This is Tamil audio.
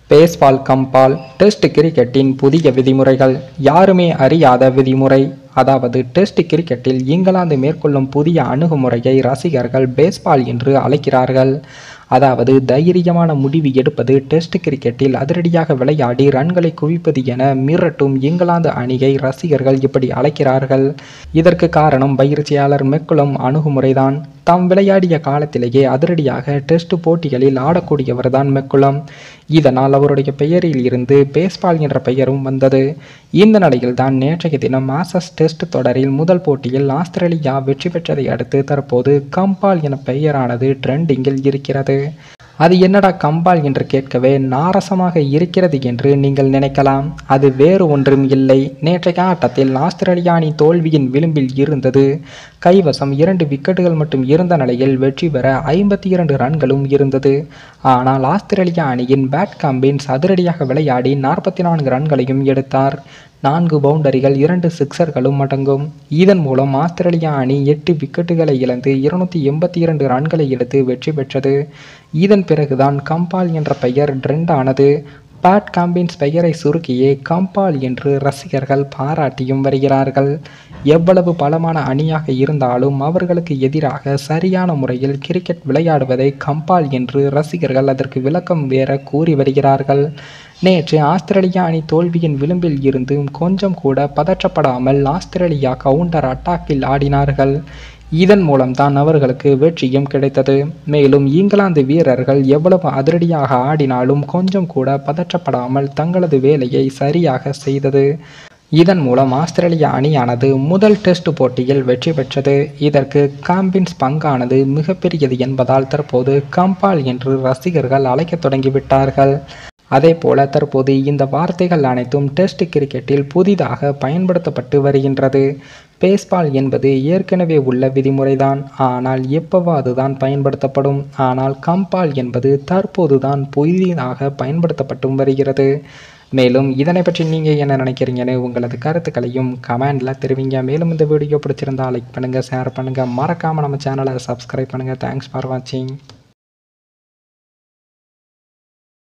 பேஸ்பால் கம்பால் டெஸ்ட் கிரிக்கெட்டின் புதிய விதிமுறைகள் யாருமே அறியாத விதிமுறை அதாவது டெஸ்ட் கிரிக்கெட்டில் இங்கிலாந்து மேற்கொள்ளும் புதிய அணுகுமுறையை ரசிகர்கள் பேஸ்பால் என்று அழைக்கிறார்கள் அதாவது தைரியமான முடிவு எடுப்பது டெஸ்ட் கிரிக்கெட்டில் அதிரடியாக விளையாடி ரன்களை குவிப்பது என மிரட்டும் இங்கிலாந்து அணியை ரசிகர்கள் இப்படி அழைக்கிறார்கள் இதற்கு காரணம் பயிற்சியாளர் மெக்குலம் அணுகுமுறைதான் தாம் விளையாடிய காலத்திலேயே அதிரடியாக டெஸ்ட் போட்டிகளில் ஆடக்கூடியவர்தான் மெக்குலம் இதனால் அவருடைய பெயரில் இருந்து பேஸ்பால் என்ற பெயரும் வந்தது இந்த நிலையில் தான் நேற்றைய தினம் மாசஸ் டெஸ்ட் தொடரில் முதல் போட்டியில் ஆஸ்திரேலியா வெற்றி பெற்றதை அடுத்து தற்போது கம்பால் என பெயரானது ட்ரெண்டிங்கில் இருக்கிறது அது என்னடா கம்பால் என்று கேட்கவே நாரசமாக இருக்கிறது என்று நீங்கள் நினைக்கலாம் அது வேறு ஒன்றும் இல்லை நேற்றைய ஆட்டத்தில் ஆஸ்திரேலியா அணி தோல்வியின் விளிம்பில் இருந்தது கைவசம் இரண்டு விக்கெட்டுகள் மட்டும் இருந்த நிலையில் வெற்றி பெற ஐம்பத்தி இரண்டு ரன்களும் இருந்தது ஆனால் ஆஸ்திரேலியா அணியின் பேட் கம்பின்ஸ் அதிரடியாக விளையாடி நாற்பத்தி நான்கு ரன்களையும் எடுத்தார் நான்கு பவுண்டரிகள் இரண்டு சிக்சர்களும் அடங்கும் இதன் மூலம் ஆஸ்திரேலியா அணி எட்டு விக்கெட்டுகளை இழந்து இருநூத்தி எண்பத்தி இரண்டு ரன்களை எடுத்து வெற்றி பெற்றது இதன் பிறகுதான் கம்பால் என்ற பெயர் ட்ரெண்ட் ஆனது பேட் காம்பின்ஸ் பெயரை சுருக்கியே கம்பால் என்று ரசிகர்கள் பாராட்டியும் வருகிறார்கள் எவ்வளவு பலமான அணியாக இருந்தாலும் அவர்களுக்கு எதிராக சரியான முறையில் கிரிக்கெட் விளையாடுவதை கம்பால் என்று ரசிகர்கள் அதற்கு விளக்கம் வேற கூறி வருகிறார்கள் நேற்று ஆஸ்திரேலியா அணி தோல்வியின் விளிம்பில் இருந்து கொஞ்சம் கூட பதற்றப்படாமல் ஆஸ்திரேலியா கவுண்டர் அட்டாக்கில் ஆடினார்கள் இதன் மூலம்தான் அவர்களுக்கு வெற்றியும் கிடைத்தது மேலும் இங்கிலாந்து வீரர்கள் எவ்வளவு அதிரடியாக ஆடினாலும் கொஞ்சம் கூட பதற்றப்படாமல் தங்களது வேலையை சரியாக செய்தது இதன் மூலம் ஆஸ்திரேலிய அணியானது முதல் டெஸ்ட் போட்டியில் வெற்றி பெற்றது இதற்கு காம்பின்ஸ் பங்கானது மிகப்பெரியது என்பதால் தற்போது கம்பால் என்று ரசிகர்கள் அழைக்கத் தொடங்கிவிட்டார்கள் அதே போல தற்போது இந்த வார்த்தைகள் அனைத்தும் டெஸ்ட் கிரிக்கெட்டில் புதிதாக பயன்படுத்தப்பட்டு வருகின்றது பேஸ்பால் என்பது ஏற்கனவே உள்ள விதிமுறைதான் ஆனால் எப்பவாது தான் பயன்படுத்தப்படும் ஆனால் கம்பால் என்பது தற்போதுதான் புதிதாக பயன்படுத்தப்பட்டும் வருகிறது மேலும் இதனை பற்றி நீங்கள் என்ன நினைக்கிறீங்கன்னு உங்களது கருத்துக்களையும் கமெண்டில் தெரிவிங்க மேலும் இந்த வீடியோ பிடிச்சிருந்தா லைக் பண்ணுங்கள் ஷேர் பண்ணுங்கள் மறக்காமல் நம்ம சேனலை சப்ஸ்கிரைப் பண்ணுங்கள் தேங்க்ஸ் ஃபார் வாட்சிங்